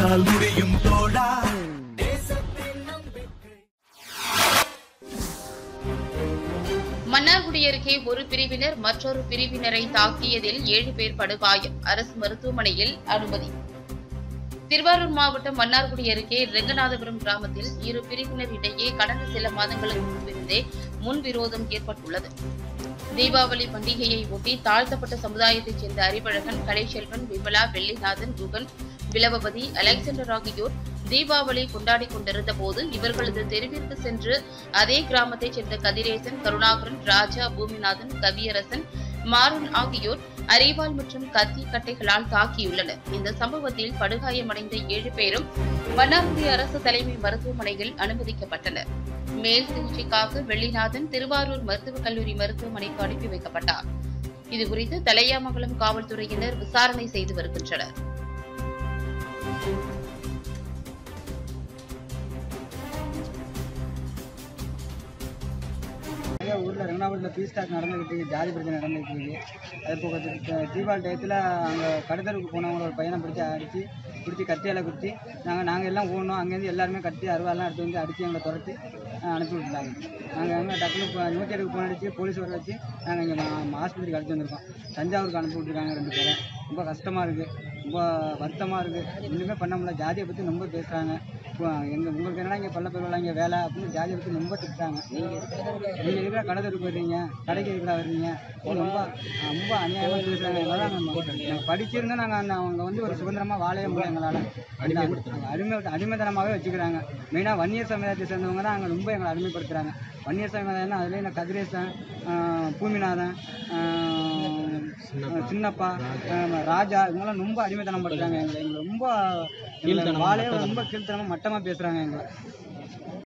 உன்னால் முடியும் தோழா மன்னார்குடி அருகே ஒரு பிரிவினர் மற்றொரு பிரிவினரை தாக்கியதில் ஏழு பேர் படுகாயம் அரசு மருத்துவமனையில் அனுமதி திருவாரூர் மாவட்டம் மன்னார்குடி அருகே ரெங்கநாதபுரம் கிராமத்தில் இரு பிரிவினர் இடையே கடந்த சில மாதங்களுக்கு முன்பிருந்தே முன்விரோதம் ஏற்பட்டுள்ளது தீபாவளி பண்டிகையை ஒட்டி தாழ்த்தப்பட்ட சமுதாயத்தைச் சேர்ந்த அறிவழகன் கலைச்செல்வன் விமலா வெள்ளிநாதன் குகன் விலவபதி அலெக்சாண்டர் ஆகியோர் தீபாவளி கொண்டாடிக் கொண்டிருந்த போது இவர்களது தெருவிற்கு சென்று அதே கிராமத்தைச் சேர்ந்த கதிரேசன் கருணாகரன் ராஜா பூமிநாதன் கவியரசன் மாறன் ஆகியோர் அரிவாள் மற்றும் கத்தி கட்டைகளால் தாக்கியுள்ளனர் இந்த சம்பவத்தில் படுகாயமடைந்த ஏழு பேரும் மன்னார்குடி அரசு தலைமை மருத்துவமனையில் அனுமதிக்கப்பட்டனர் மேல் சிகிச்சைக்காக வெள்ளிநாதன் திருவாரூர் மருத்துவக் கல்லூரி மருத்துவமனைக்கு அனுப்பி வைக்கப்பட்டார் இதுகுறித்து தலையாமங்கலம் காவல்துறையினர் விசாரணை செய்து வருகின்றனர் நிறைய ஊரில் ரெங்கனாபுரத்தில் பீஸ் ஸ்டாக் நடந்துகிட்டு இருக்கு ஜாதி பிரச்சனை நடந்துகிட்டு இருக்கு அது போக தி- தீபாவளி டயத்தில் அங்கே கடுத்தருக்கு போனவங்கள ஒரு பையனை பிடிச்சி அடித்து பிடிச்சி கத்தியால் குத்தி நாங்கள் நாங்கள் எல்லாம் ஓடணும் அங்கேருந்து எல்லாருமே கத்தி அருவாலாம் எடுத்து வந்து அடித்து எங்களை துரத்தி அஹ், அனுப்பி விட்டுட்டாங்க நாங்கள் எங்கே டக்குனு இப்போ நூற்றி எட்டுக்கு ஃபோன் அடித்து போலீஸ் வர வச்சு நாங்கள் இங்கே ஆஸ்பத்திரிக்கு அழைச்சி வந்திருக்கோம் தஞ்சாவூருக்கு அனுப்பி விட்டுருக்காங்க ரெண்டு பேரை ரொம்ப கஷ்டமாக இருக்குது ரொம்ப வருத்தமாக இருக்குது ஒன்றுமே பண்ண முடியல ஜாதியை பற்றி ரொம்ப பேசுகிறாங்க இப்போ எங்கள் உங்களுக்கு என்னடா இங்கே பல்ல பெருவலாம் இங்கே வேலை அப்படின்னு ஜாதியை பற்றி ரொம்ப திட்டுறாங்க நீங்கள் இருக்கிற கடை தெருக்கு வர்றீங்க கடைக்கு இருக்கிற வர்றீங்க இது ரொம்ப ரொம்ப அநியாயமாக பேசுகிறாங்க எங்களால் நம்ம நாங்கள் படிச்சிருந்தோம் நாங்கள் அந்த அவங்க வந்து ஒரு சுதந்திரமாக வாழவே முடியும் எங்களால் அடிமை அடிமைத்தனமாகவே வச்சுக்கிறாங்க மெயினாக வன்னியர் சமுதாயத்தை சேர்ந்தவங்க தான் அங்கே ரொம்ப எங்களை அடிமைப்படுத்துகிறாங்க வன்னியர் சமுதாயம்னா அதுலேயும் இந்த கதிரேசன் ஆஹ் பூமிநாதன் ஆஹ் சின்னப்பா ஆஹ் ராஜா இவங்கெல்லாம் ரொம்ப அடிமைத்தனம் படுறாங்க எங்களை எங்களை ரொம்ப எங்களை வாழவே ரொம்ப கீழ்த்தனமாக மட்டமாக பேசுகிறாங்க எங்களை